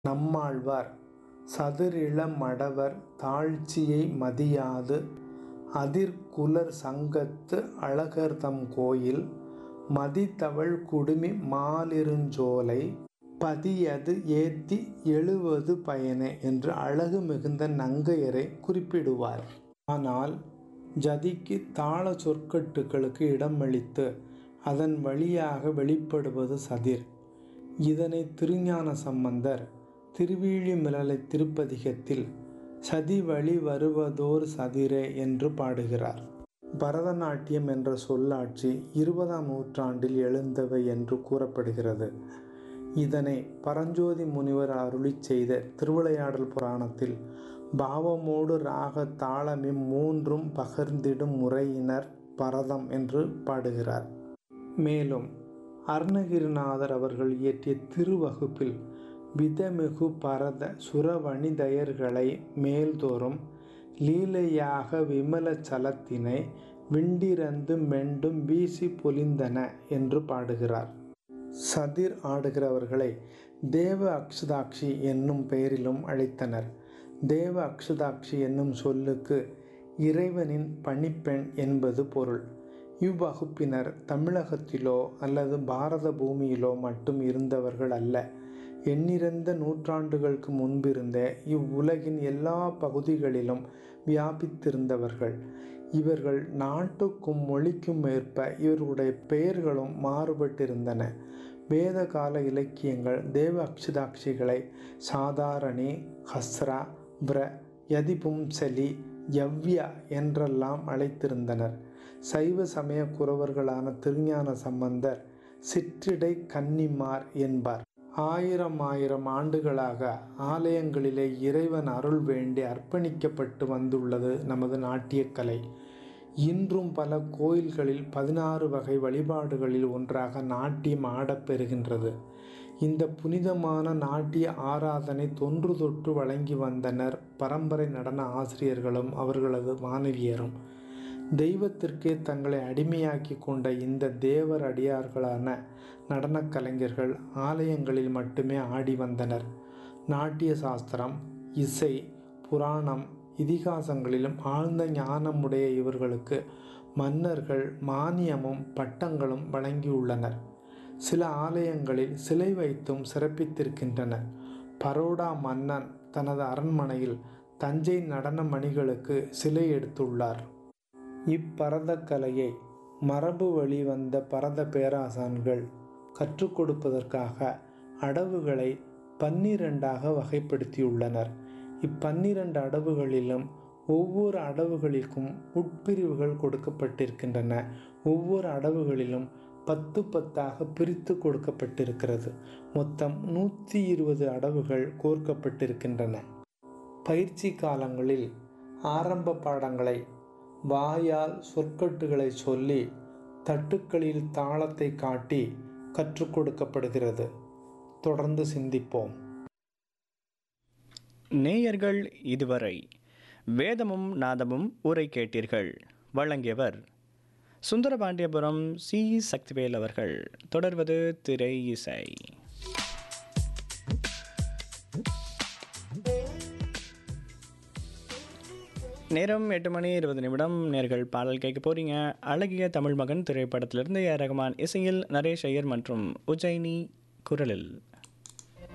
நம்மாழ்வார் சதுரிள மடவர் தாழ்ச்சியை மதியாது அதிர்குலர் சங்கத்து அழகர்தம் கோயில் மதிதவழ் குடுமி மாலிருஞ்சோலை பதியது ஏத்தி எழுவது பயனே என்று அழகு மிகுந்த நங்கையரை குறிப்பிடுவார் ஆனால் ஜதிக்கு தாள சொற்கட்டுகளுக்கு இடமளித்து அதன் வழியாக வெளிப்படுவது சதிர் இதனை திருஞான சம்பந்தர் திருவீழிமிழலை திருப்பதிகத்தில் சதி வழி வருவதோர் சதிரே என்று பாடுகிறார் பரதநாட்டியம் என்ற சொல்லாட்சி இருபதாம் நூற்றாண்டில் எழுந்தவை என்று கூறப்படுகிறது இதனை பரஞ்சோதி முனிவர் அருளி செய்த திருவிளையாடல் புராணத்தில் பாவமோடு ராக தாளமிம் மூன்றும் பகர்ந்திடும் முறையினர் பரதம் என்று பாடுகிறார் மேலும் அருணகிரிநாதர் அவர்கள் இயற்றிய திருவகுப்பில் விதமிகு பரத சுரவணிதயர்களை மேல்தோறும் லீலையாக விமல சலத்தினை விண்டிரந்து மெண்டும் வீசி பொலிந்தன என்று பாடுகிறார் சதிர் ஆடுகிறவர்களை தேவ அக்ஷதாட்சி என்னும் பெயரிலும் அழைத்தனர் தேவ அக்ஷதாட்சி என்னும் சொல்லுக்கு இறைவனின் பணிப்பெண் என்பது பொருள் இவ்வகுப்பினர் தமிழகத்திலோ அல்லது பாரத பூமியிலோ மட்டும் இருந்தவர்கள் அல்ல எண்ணிறந்த நூற்றாண்டுகளுக்கு முன்பிருந்த இவ்வுலகின் எல்லா பகுதிகளிலும் வியாபித்திருந்தவர்கள் இவர்கள் நாட்டுக்கும் மொழிக்கும் ஏற்ப இவர்களுடைய பெயர்களும் மாறுபட்டிருந்தன வேத கால இலக்கியங்கள் தேவ அக்ஷதாட்சிகளை சாதாரணி ஹஸ்ரா பிர யதிபும்சலி யவ்யா என்றெல்லாம் அழைத்திருந்தனர் சைவ சமய குறவர்களான திருஞான சம்பந்தர் சிற்றிடை கன்னிமார் என்பார் ஆயிரம் ஆயிரம் ஆண்டுகளாக ஆலயங்களிலே இறைவன் அருள் வேண்டி அர்ப்பணிக்கப்பட்டு வந்துள்ளது நமது நாட்டியக்கலை இன்றும் பல கோயில்களில் பதினாறு வகை வழிபாடுகளில் ஒன்றாக நாட்டியம் ஆடப்பெறுகின்றது இந்த புனிதமான நாட்டிய ஆராதனை தொன்று தொட்டு வழங்கி வந்தனர் பரம்பரை நடன ஆசிரியர்களும் அவர்களது மாணவியரும் தெய்வத்திற்கே தங்களை அடிமையாக்கி கொண்ட இந்த தேவர் அடியார்களான நடனக் கலைஞர்கள் ஆலயங்களில் மட்டுமே ஆடி வந்தனர் நாட்டிய சாஸ்திரம் இசை புராணம் இதிகாசங்களிலும் ஆழ்ந்த ஞானமுடைய இவர்களுக்கு மன்னர்கள் மானியமும் பட்டங்களும் வழங்கியுள்ளனர் சில ஆலயங்களில் சிலை வைத்தும் சிறப்பித்திருக்கின்றனர் பரோடா மன்னன் தனது அரண்மனையில் தஞ்சை நடன மணிகளுக்கு சிலை எடுத்துள்ளார் இப்பரதக்கலையை மரபு வழி வந்த பரத பேராசான்கள் கற்றுக் கொடுப்பதற்காக அடவுகளை பன்னிரண்டாக வகைப்படுத்தியுள்ளனர் இப்பன்னிரண்டு அடவுகளிலும் ஒவ்வொரு அடவுகளுக்கும் உட்பிரிவுகள் கொடுக்கப்பட்டிருக்கின்றன ஒவ்வொரு அடவுகளிலும் பத்து பத்தாக பிரித்து கொடுக்கப்பட்டிருக்கிறது மொத்தம் நூற்றி இருபது அடவுகள் கோர்க்கப்பட்டிருக்கின்றன பயிற்சி காலங்களில் ஆரம்ப பாடங்களை வாயால் சொற்கட்டுகளை சொல்லி தட்டுக்களில் தாளத்தை காட்டி கற்றுக் கொடுக்கப்படுகிறது தொடர்ந்து சிந்திப்போம் நேயர்கள் இதுவரை வேதமும் நாதமும் உரை கேட்டீர்கள் வழங்கியவர் சுந்தரபாண்டியபுரம் சி சக்திவேல் அவர்கள் தொடர்வது திரை இசை நேரம் எட்டு மணி இருபது நிமிடம் நேர்கள் பாடல் கேட்க போறீங்க அழகிய தமிழ் மகன் திரைப்படத்திலிருந்து ஏ ரகுமான் இசையில் நரேஷ் ஐயர் மற்றும் உஜ்ஜயினி குரலில்